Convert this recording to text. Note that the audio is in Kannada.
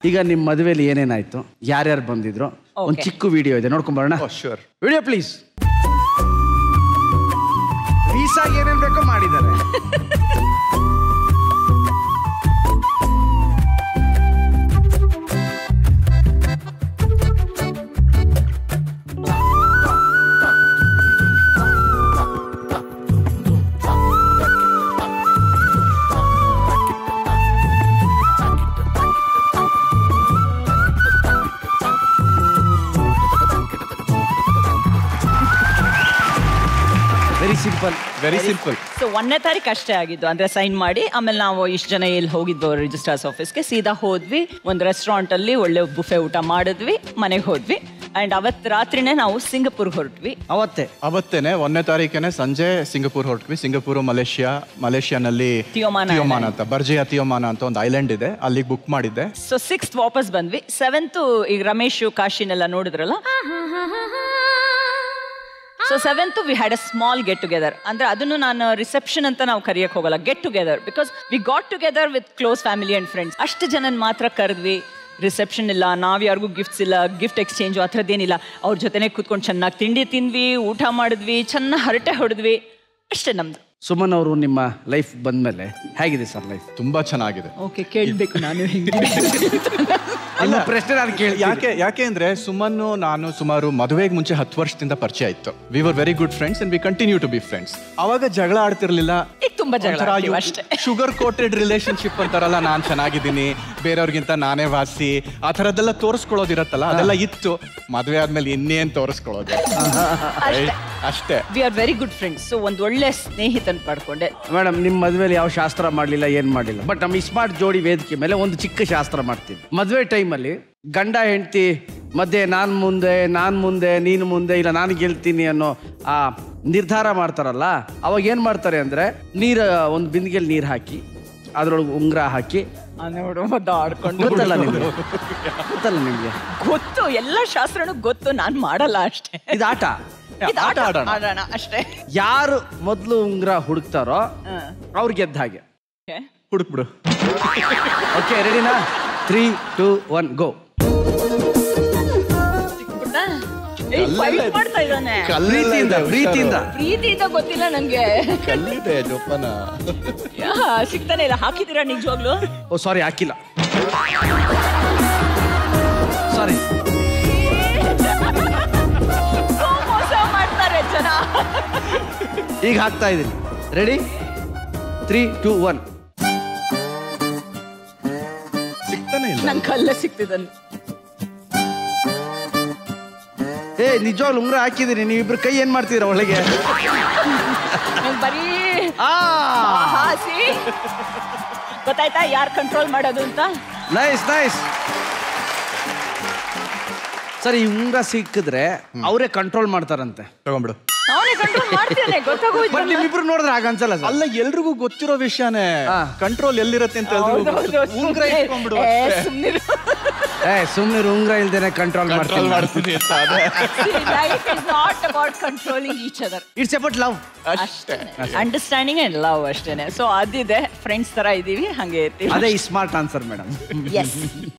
ಈಗ ನಿಮ್ಮ ಮದುವೆಲಿ ಏನೇನಾಯ್ತು ಯಾರ್ಯಾರು ಬಂದಿದ್ರು ಒಂದು Okay. ಚಿಕ್ಕ ವಿಡಿಯೋ ಇದೆ ನೋಡ್ಕೊಂಡ್ ಬರೋಣ ಶೂರ್ ವಿಡಿಯೋ ಪ್ಲೀಸ್ ವೀಸಾಗೆ ಏನೇನ್ ಬೇಕೋ ಮಾಡಿದ್ದಾರೆ very simple very simple so ಒಂದನೇ ತಾರೀಕು ಅಷ್ಟೇ ಆಗಿದ್ದು ಅಂದ್ರೆ ಸೈನ್ ಮಾಡಿ ಆಮೇಲೆ ನಾವು ಇಷ್ಟು ಜನ ಎಲ್ಲಿ ಹೋಗಿದ್ವು ರಿಜಿಸ್ಟರ್ಸ್ ಆಫೀಸ್ಗೆ ಸೀದಾ ಹೋದ್ವಿ ಒಂದು ರೆಸ್ಟೋರೆಂಟ್ ಅಲ್ಲಿ ಒಳ್ಳೆ ಬುಫೆ ಊಟ ಮಾಡಿದ್ವಿ ಮನೆಗೆ ಹೋದ್ವಿ ಅಂಡ್ ಅವತ್ತು ರಾತ್ರಿನೇ ನಾವು ಸಿಂಗಪುರ್ಗೆ ಹೊರಟ್ವಿ ಅವತ್ತೇ ಅವತ್ತೇನೆ ಒಂದನೇ ತಾರೀಕೇನೆ ಸಂಜೆ ಸಿಂಗಪುರ್ ಹೊರಟ್ವಿ ಸಿಂಗಪುರ್ ಮಲೇಷ್ಯಾ ಮಲೇಷ್ಯಾನಲ್ಲಿ ತಿಯೋಮಾನ ತಿಯೋಮಾನ island. ಅಂತ ಬರ್ಜಿಯಾ ತಿಯೋಮಾನ ಅಂತ ಒಂದು ಐಲ್ಯಾಂಡ್ ಇದೆ ಅಲ್ಲಿಗೆ ಬುಕ್ ಮಾಡಿದ್ದೆ ಸೊ ಸಿಕ್ಸ್ತ್ ವಾಪಸ್ ಬಂದ್ವಿ ಸೆವೆಂತ್ ಈಗ ರಮೇಶ್ ಕಾಶಿನೆಲ್ಲ ನೋಡಿದ್ರಲ್ಲ so seventh we had a small get together ಅಂದ್ರೆ ಅದನ್ನು ನಾನು ರಿಸೆಪ್ಷನ್ ಅಂತ ನಾವು ಕರೆಯಕ್ಕೆ ಹೋಗಲ್ಲ get together because we got together with close family and friends ಅಷ್ಟು ಜನನ್ ಮಾತ್ರ ಕರೆದ್ವಿ ರಿಸೆಪ್ಷನ್ ಇಲ್ಲ ನಾವ್ ಯಾರಿಗೂ ಗಿಫ್ಟ್ಸ್ ಇಲ್ಲ ಗಿಫ್ಟ್ ಎಕ್ಸ್ಚೇಂಜ್ ಆ ಥರದ್ದೇನಿಲ್ಲ ಅವ್ರ ಜೊತೆನೆ ಕೂತ್ಕೊಂಡು ಚೆನ್ನಾಗಿ ತಿಂಡಿ ತಿಂದ್ವಿ ಊಟ ಮಾಡಿದ್ವಿ ಚೆನ್ನಾಗಿ ಹರಟೆ ಹೊಡೆದ್ವಿ ಅಷ್ಟೇ ನಮ್ದು ಸುಮನ್ ಅವರು ನಿಮ್ಮ ಲೈಫ್ ಬಂದ್ಮೇಲೆ ಹೇಗಿದೆ ಸರ್ ಲೈಫ್ ತುಂಬಾ ಚೆನ್ನಾಗಿದೆ ಓಕೆ ಕೇಳಬೇಕು ನಾನು ನಿಮ್ಮ ಪ್ರಶ್ನೆ ನಾನು ಕೇಳಿ ಯಾಕೆ ಯಾಕೆ ಅಂದ್ರೆ ಸುಮನ್ನು ನಾನು ಸುಮಾರು ಮದುವೆಗೆ ಮುಂಚೆ ಹತ್ತು ವರ್ಷದಿಂದ ಪರಿಚಯ ಇತ್ತು we were very good friends and we continue to be friends ಅವಾಗ ಜಗಳ ಆಡ್ತಿರ್ಲಿಲ್ಲ ಈಗ ತುಂಬಾ ಜಗಳ ಆಡ್ತೀವಿ ಅಷ್ಟೇ. ಶುಗರ್ ಕೋಟೆಡ್ ರಿಲೇಶನ್ಶಿಪ್ ಅಂತಾರಲ್ಲ ನಾನು ಚೆನ್ನಾಗಿದ್ದೀನಿ ಬೇರೆಯವ್ರಿಗಿಂತ ನಾನೇ ವಾಸಿ ಆ ಥರದ್ದೆಲ್ಲ ತೋರಿಸ್ಕೊಳ್ಳೋದಿರತ್ತಲ್ಲ ಅದೆಲ್ಲ ಇತ್ತು ಮದುವೆ ಆದ್ಮೇಲೆ ಇನ್ನೇನ್ ತೋರಿಸ್ಕೊಳ್ಳೋದು ಅಷ್ಟೇ we are very good friends so ಒಂದು ಒಳ್ಳೆ ಸ್ನೇಹಿತನ್ ಪಡ್ಕೊಂಡೆ ಮೇಡಮ್ ನಿಮ್ಮ ಮದುವೆಲಿ ಯಾವ ಶಾಸ್ತ್ರ ಮಾಡಲಿಲ್ಲ ಏನು ಮಾಡಲಿಲ್ಲ ಬಟ್ ನಮ್ಮ ಸ್ಮಾರ್ಟ್ ಜೋಡಿ ವೇದಿಕೆ ಮೇಲೆ ಒಂದು ಚಿಕ್ಕ ಶಾಸ್ತ್ರ ಮಾಡ್ತೀವಿ ಮದುವೆ ಟೈಮಲ್ಲಿ ಗಂಡ ಹೆಂಡತಿ ಮಧ್ಯೆ ನಾನು ಮುಂದೆ ನಾನು ಮುಂದೆ ನೀನು ಮುಂದೆ ಇಲ್ಲ ನಾನು ಗೆಲ್ತೀನಿ ಅನ್ನೋ ಆ ನಿರ್ಧಾರ ಮಾಡ್ತಾರಲ್ಲ ಅವಾಗ ಏನು ಮಾಡ್ತಾರೆ ಅಂದರೆ ನೀರು ಒಂದು ಬಿಂದಿಗೆಯಲ್ಲಿ ನೀರು ಹಾಕಿ ಅದರೊಳಗೆ ಉಂಗುರ ಹಾಕಿ ನೋಡು ಆಡ್ಕೊಂಡು ಗೊತ್ತಲ್ಲ ನಿಮಗೆ ಗೊತ್ತಲ್ಲ ನಿಮಗೆ ಗೊತ್ತು ಎಲ್ಲ ಶಾಸ್ತ್ರನೂ ಗೊತ್ತು ನಾನ್ ಮಾಡಲ್ಲ ಅಷ್ಟೇ ಇದು ಆಟ ಇದು ಆಟ ಆಡೋಣ. ಆಡೋಣ ಅಷ್ಟೇ ಯಾರು ಮೊದಲು ಉಂಗುರ ಹುಡುಕ್ತಾರೋ ಅವ್ರು ಗೆದ್ದ ಹಾಗೆ Okay. ಹುಡುಕ್ಬಿಡು ಓಕೆ ರೆಡಿನಾ ತ್ರೀ ಟೂ ಒನ್ ಗೋ ಸಿಕ್ಬಿಟ್ಟ? ಏಯ್, fight ಮಾಡ್ತಾ ಇದ್ದಾನೆ ಪ್ರೀತಿಯಿಂದ ಪ್ರೀತಿಯಿಂದ ಪ್ರೀತಿಯಿಂದ ಗೊತ್ತಿಲ್ಲ ನಂಗೆ ಕಲ್ಲಿದೆ ಜೋಪಾನ ಯಾ, ಸಿಗ್ತಾನೆ ಇಲ್ಲ ಹಾಕಿದ್ದೀರಾ ನಿಜವಾಗ್ಲು ಓ ಸಾರಿ ಹಾಕಿಲ್ಲ ಸಾರಿ ಮೋಸ ಮಾಡ್ತಾರೆ ಜನ ಈಗ ಹಾಕ್ತಾ ಇದ್ದೀನಿ ರೆಡಿ ತ್ರೀ ಟೂ ಒನ್ ಸಿಗ್ತಾನೆ ಇಲ್ಲ ನನ್ ಕಲ್ಲೇ ಸಿಕ್ತಿದ್ದಾನೆ ಏ ನಿಜವಾಗ್ಲು ಉಂಗ್ರ ಹಾಕಿದ್ದೀನಿ ನೀವಿಬ್ರು ಕೈ ಏನ್ ಮಾಡ್ತೀರಾ ಒಳಗೆ ನಂಗ್ ಬರೀ ಆ ಹಾಸಿ ಗೊತ್ತಾಯ್ತಾ ಯಾರ್ ಕಂಟ್ರೋಲ್ ಮಾಡೋದು ಅಂತ ನೈಸ್ ನೈಸ್ ಸರ್ ಈ ಉಂಗ್ರ ಸಿಕ್ಕಿದ್ರೆ ಅವರೇ ಕಂಟ್ರೋಲ್ ಮಾಡ್ತಾರಂತೆ ತಗೊಂಬಿಡು ಅವನೇ ಕಂಟ್ರೋಲ್ ಮಾಡ್ತೇನೆ ಗೊತ್ತಾಗೋಯ್ತು ಬಟ್ ನಿಮ್ಮಿಬ್ರು ನೋಡಿದ್ರೆ ಹಾಗನ್ಸಲ್ಲ ಸರ್ ಅಲ್ಲ ಎಲ್ರಿಗೂ ಗೊತ್ತಿರೋ ವಿಷಯನೇ ಹಾ. ಕಂಟ್ರೋಲ್ ಎಲ್ಲಿರತ್ತೆ ಅಂತ ಎಲ್ರಿಗೂ ಗೊತ್ತು. ಉಂಗ್ರ ಇಟ್ಕೊಂಡ್ಬಿಡು ಅಷ್ಟೇ. ಸುಮ್ಮನೆ ಏ ಸುಮ್ನೆ ಉಂಗ್ರ ಇಲ್ದೇನೆ ಕಂಟ್ರೋಲ್ Control ಮಾಡ್ತೀನಿ ಮಾಡ್ತೀನಿ ಅಂತ ಅದೇ. Life is not about controlling each other it's about love ಅಷ್ಟೇ ಅಂಡರ್ಸ್ಟ್ಯಾಂಡಿಂಗ್ ಅಂಡ್ ಲವ್ ಅಷ್ಟೇನೆ ಸೊ ಅದಿದೆ ಫ್ರೆಂಡ್ಸ್ ತರ ಇದೀವಿ ಹಂಗೆ ಇರ್ತೀವಿ ಅದೇ ಸ್ಮಾರ್ಟ್ ಆನ್ಸರ್ ಮೇಡಮ್ ಎಸ್